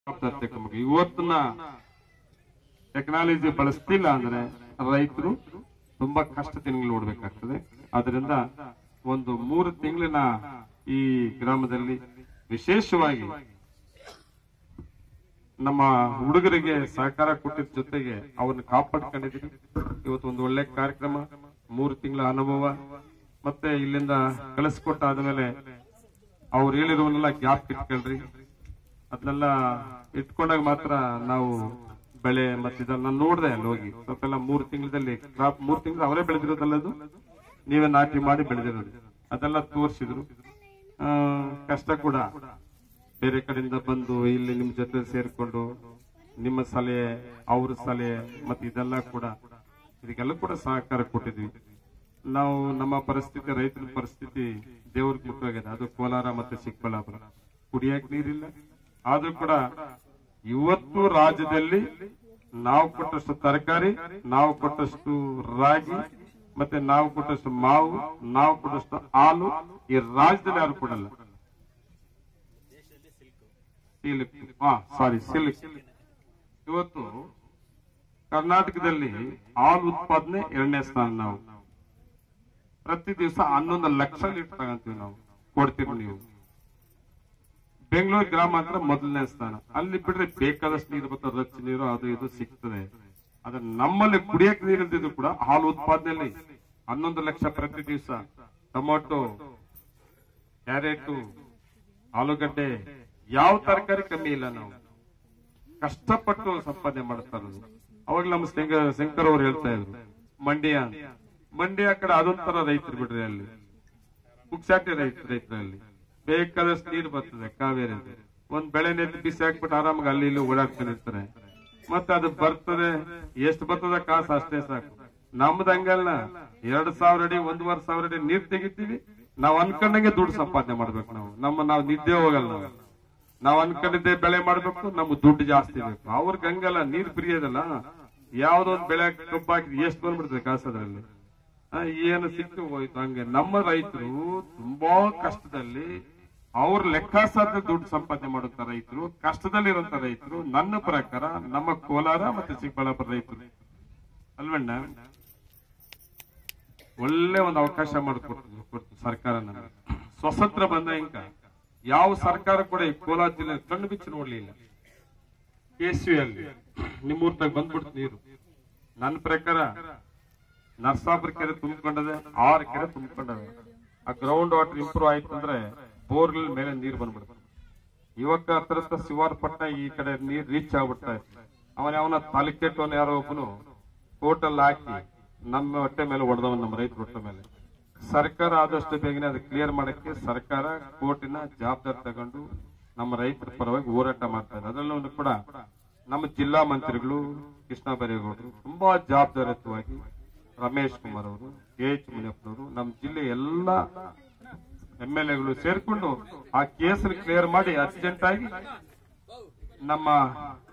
ಜವಾಬ್ದಾರಿ ತಗೊಂಬೇಕು ಇವತ್ತಿನ ಟೆಕ್ನಾಲಜಿ ಬಳಸ್ತಿಲ್ಲ ಅಂದ್ರೆ ರೈತರು ತುಂಬಾ ಕಷ್ಟ ತಿಂಗಳು ನೋಡ್ಬೇಕಾಗ್ತದೆ ಅದರಿಂದ ಒಂದು ಮೂರು ತಿಂಗಳಿನ ಈ ಗ್ರಾಮದಲ್ಲಿ ವಿಶೇಷವಾಗಿ ನಮ್ಮ ಹುಡುಗರಿಗೆ ಸಹಕಾರ ಕೊಟ್ಟಿದ್ದ ಜೊತೆಗೆ ಅವ್ರನ್ನ ಕಾಪಾಡ್ಕೊಂಡಿದ್ದೀವಿ ಇವತ್ತು ಒಂದು ಒಳ್ಳೆ ಕಾರ್ಯಕ್ರಮ ಮೂರು ತಿಂಗಳ ಅನುಭವ ಮತ್ತೆ ಇಲ್ಲಿಂದ ಕಳಿಸ್ಕೊಟ್ಟ ಆದ್ಮೇಲೆ ಅವ್ರು ಹೇಳಿರುವನ್ನೆಲ್ಲ ಗ್ಯಾಪ್ ಇಟ್ಕೊಳ್ರಿ ಅದನ್ನೆಲ್ಲ ಇಟ್ಕೊಂಡಾಗ ಮಾತ್ರ ನಾವು ಬೆಳೆ ಮತ್ತೆ ಇದನ್ನ ನಾನು ನೋಡ್ದೆ ಅಲ್ಲಿ ಹೋಗಿ ಸ್ವಲ್ಪ ಎಲ್ಲ ಮೂರು ತಿಂಗಳಲ್ಲಿ ಕ್ರಾಪ್ ಮೂರು ತಿಂಗಳು ಅವರೇ ಬೆಳೆದಿರೋದಲ್ಲದು ನೀವೇ ನಾಟಿ ಮಾಡಿ ಬೆಳೆದಿರೋದು ಅದೆಲ್ಲ ತೋರಿಸಿದ್ರು ಆ, ಕಷ್ಟ ಕೂಡ ಬೇರೆ ಕಡೆಯಿಂದ ಬಂದು ಇಲ್ಲಿ ನಿಮ್ ಜೊತೆ ಸೇರ್ಕೊಂಡು ನಿಮ್ಮ ಸಲಹೆ ಅವ್ರ ಸಲಹೆ ಮತ್ತೆ ಇದೆಲ್ಲ ಕೂಡ ಇದಕ್ಕೆಲ್ಲ ಕೂಡ ಸಹಕಾರ ಕೊಟ್ಟಿದ್ವಿ ನಾವು ನಮ್ಮ ಪರಿಸ್ಥಿತಿ ರೈತರ ಪರಿಸ್ಥಿತಿ ದೇವ್ರಿಗೆ ಮುಟ್ಟೋಗಿದೆ ಅದು ಕೋಲಾರ ಮತ್ತೆ ಚಿಕ್ಕಬಳ್ಳಾಪುರ ಕುಡಿಯಕ್ ನೀರಿಲ್ಲ ಆದ್ರೂ ಕೂಡ ಇವತ್ತು ರಾಜ್ಯದಲ್ಲಿ ನಾವು ಕೊಟ್ಟಷ್ಟು ತರಕಾರಿ ನಾವು ಕೊಟ್ಟಷ್ಟು ರಾಗಿ ಮತ್ತೆ ನಾವು ಕೊಟ್ಟಷ್ಟು ಮಾವು ನಾವು ಕೊಟ್ಟಷ್ಟು ಹಾಲು ಈ ರಾಜ್ಯದಲ್ಲಿ ಯಾರು ಕೊಡಲ್ಲ ಸಿಲ್ಕ್ ಹಾ ಸಾರಿ ಸಿಲ್ಕ್ ಇವತ್ತು ಕರ್ನಾಟಕದಲ್ಲಿ ಹಾಲು ಉತ್ಪಾದನೆ ಎರಡನೇ ಸ್ಥಾನ ನಾವು ಪ್ರತಿ ದಿವಸ ಹನ್ನೊಂದು ಲಕ್ಷ ಲೀಟರ್ ತಗೊಂತೀವಿ ನಾವು ಕೊಡ್ತೀವಿ ನೀವು ಬೆಂಗಳೂರು ಗ್ರಾಮಾಂತರ ಮೊದಲನೇ ಸ್ಥಾನ ಅಲ್ಲಿ ಬಿಟ್ರೆ ಬೇಕಾದಷ್ಟು ನೀರು ಬರ್ತದೆ ರಚ್ ನೀರು ಅದು ಇದು ಸಿಗ್ತದೆ ಆದ್ರೆ ನಮ್ಮಲ್ಲಿ ಕುಡಿಯಕ್ ನೀರಿಲ್ದಿದ್ರು ಕೂಡ ಹಾಲು ಉತ್ಪಾದನೆಯಲ್ಲಿ ಹನ್ನೊಂದು ಲಕ್ಷ ಪ್ರತಿ ದಿವಸ ಟೊಮೊಟೊ ಕ್ಯಾರೆಟ್ ಆಲೂಗಡ್ಡೆ ಯಾವ ತರಕಾರಿ ಕಮ್ಮಿ ಇಲ್ಲ ನಾವು ಕಷ್ಟಪಟ್ಟು ಸಂಪಾದನೆ ಮಾಡ್ತಾ ಇರೋದು ಅವಾಗ ನಮ್ಮ ಶಂಕರ್ ಶಂಕರ್ ಅವ್ರು ಹೇಳ್ತಾ ಇದ್ರು ಮಂಡ್ಯ ಅಂತ. ಮಂಡ್ಯ ಕಡೆ ಅದೊಂಥರ ರೈತರು ಬಿಡ್ರಿ ಅಲ್ಲಿ ಕುಕ್ಸಾಟಿ ರೈತ ರೈತರಲ್ಲಿ ಬೇಕಾದಷ್ಟು ನೀರು ಬರ್ತದೆ ಕಾವೇರಿ ಒಂದ್ ಬೆಳೆ ನೆಟ್ಟು ಬಿಸಿ ಹಾಕ್ಬಿಟ್ಟು ಆರಾಮಾಗಿ ಅಲ್ಲಿ ಇಲ್ಲಿ ಓಡಾಡ್ತಾನೆ ಇರ್ತಾರೆ ಮತ್ತೆ ಅದು ಬರ್ತದೆ ಎಷ್ಟು ಬರ್ತದ ಕಾಸು ಅಷ್ಟೇ ಸಾಕು ನಮ್ದು ಹಂಗಲ್ಲ ಎರಡ್ ಸಾವಿರ ಅಡಿ ಒಂದೂವರೆ ಸಾವಿರ ಅಡಿ ನೀರ್ ತೆಗಿತೀವಿ ನಾವ್ ಅನ್ಕೊಂಡಂಗೆ ದುಡ್ಡು ಸಂಪಾದನೆ ಮಾಡ್ಬೇಕು ನಾವು ನಮ್ಮ ನಾವು ನಿದ್ದೆ ಹೋಗಲ್ಲ ನಾವು ನಾವ್ ಅನ್ಕೊಂಡಿದ್ದೆ ಬೆಳೆ ಮಾಡ್ಬೇಕು ನಮ್ಗೆ ದುಡ್ಡು ಜಾಸ್ತಿ ಬೇಕು ಅವ್ರಿಗೆ ಹಂಗಲ್ಲ ನೀರ್ ಬಿರಿಯೋದಲ್ಲ ಯಾವ್ದೋ ಒಂದ್ ಬೆಳೆ ಕಬ್ಬು ಹಾಕಿದ್ರೆ ಎಷ್ಟು ಬಂದ್ಬಿಡ್ತದೆ ಕಾಸು ಅದ್ರಲ್ಲಿ ಆ, ಏನು ಸಿಕ್ತು ಹೋಯ್ತು ಹಂಗೆ ನಮ್ಮ ರೈತರು ತುಂಬಾ ಕಷ್ಟದಲ್ಲಿ ಅವ್ರ ಲೆಕ್ಕಾಸಾಧ್ಯ ದುಡ್ಡು ಸಂಪಾದನೆ ಮಾಡುತ್ತ ರೈತರು ಕಷ್ಟದಲ್ಲಿರುವಂತ ರೈತರು ನನ್ನ ಪ್ರಕಾರ ನಮ್ಮ ಕೋಲಾರ ಮತ್ತೆ ಚಿಕ್ಕಬಳ್ಳಾಪುರ ರೈತರು ಅಲ್ವಣ್ಣ ಒಳ್ಳೆ ಒಂದು ಅವಕಾಶ ಮಾಡಿಕೊಡ್ತು ಕೊಡ್ತು ಸರ್ಕಾರ ನಮಗೆ ಸ್ವತಂತ್ರ ಬಂದ ಇಂಕ ಯಾವ ಸರ್ಕಾರ ಕೂಡ ಈ ಕೋಲಾರ ಜಿಲ್ಲೆ ಕಣ್ಣು ಬಿಚ್ಚಿ ನೋಡ್ಲಿಲ್ಲ ಕೇಸುವಿಯಲ್ಲಿ ನಿಮ್ಮೂರ್ದಾಗ ಬಂದ್ಬಿಡ್ತು ನೀರು ನನ್ನ ಪ್ರಕಾರ ನರ್ಸಾಪುರ ಕೆರೆ ತುಂಬಿಕೊಂಡದೆ ಆರು ಕೆರೆ ತುಂಬಿಕೊಂಡವೆ ಆ ಗ್ರೌಂಡ್ ವಾಟರ್ ಇಂಪ್ರೂವ್ ಆಯ್ತು ಅಂದ್ರೆ ಬೋರ್ಗಳ ಮೇಲೆ ನೀರು ಬಂದ್ಬಿಡ್ತದೆ ಇವಾಗ ಹತ್ರ ಹತ್ರ ಶಿವಾರ್ ಪಟ್ಟ ಈ ಕಡೆ ನೀರ್ ರೀಚ್ ಆಗ್ಬಿಡ್ತಾ ಇತ್ತು ಅವನ ಅವನ ತಾಲೂಕೆಟ್ಟವನ್ ಯಾರೋ ಒಬ್ಬನು ಹೋಟೆಲ್ ಹಾಕಿ ನಮ್ಮ ಹೊಟ್ಟೆ ಮೇಲೆ ಹೊಡೆದವನ್ ನಮ್ಮ ರೈತರ ಹೊಟ್ಟೆ ಮೇಲೆ ಸರ್ಕಾರ ಆದಷ್ಟು ಬೇಗನೆ ಅದು ಕ್ಲಿಯರ್ ಮಾಡಕ್ಕೆ ಸರ್ಕಾರ ಕೋರ್ಟಿನ ಜವಾಬ್ದಾರಿ ತಗೊಂಡು ನಮ್ಮ ರೈತರ ಪರವಾಗಿ ಹೋರಾಟ ಮಾಡ್ತಾ ಇದೆ ಅದರಲ್ಲೂ ಕೂಡ ನಮ್ಮ ಜಿಲ್ಲಾ ಮಂತ್ರಿಗಳು ಕೃಷ್ಣ ಬೈರೇಗೌಡರು ತುಂಬಾ ಜವಾಬ್ದಾರಿಯುತವಾಗಿ ರಮೇಶ್ ಕುಮಾರ್ ಅವರು ಕೆ ಎಚ್ ಮುನಿಯಪ್ಪನವರು ನಮ್ಮ ಜಿಲ್ಲೆ ಎಲ್ಲ ಎಂ ಎಲ್ ಎಗಳು ಸೇರ್ಕೊಂಡು ಆ ಕೇಸನ್ನು ಕ್ಲಿಯರ್ ಮಾಡಿ ಅರ್ಜೆಂಟ್ ಆಗಿ ನಮ್ಮ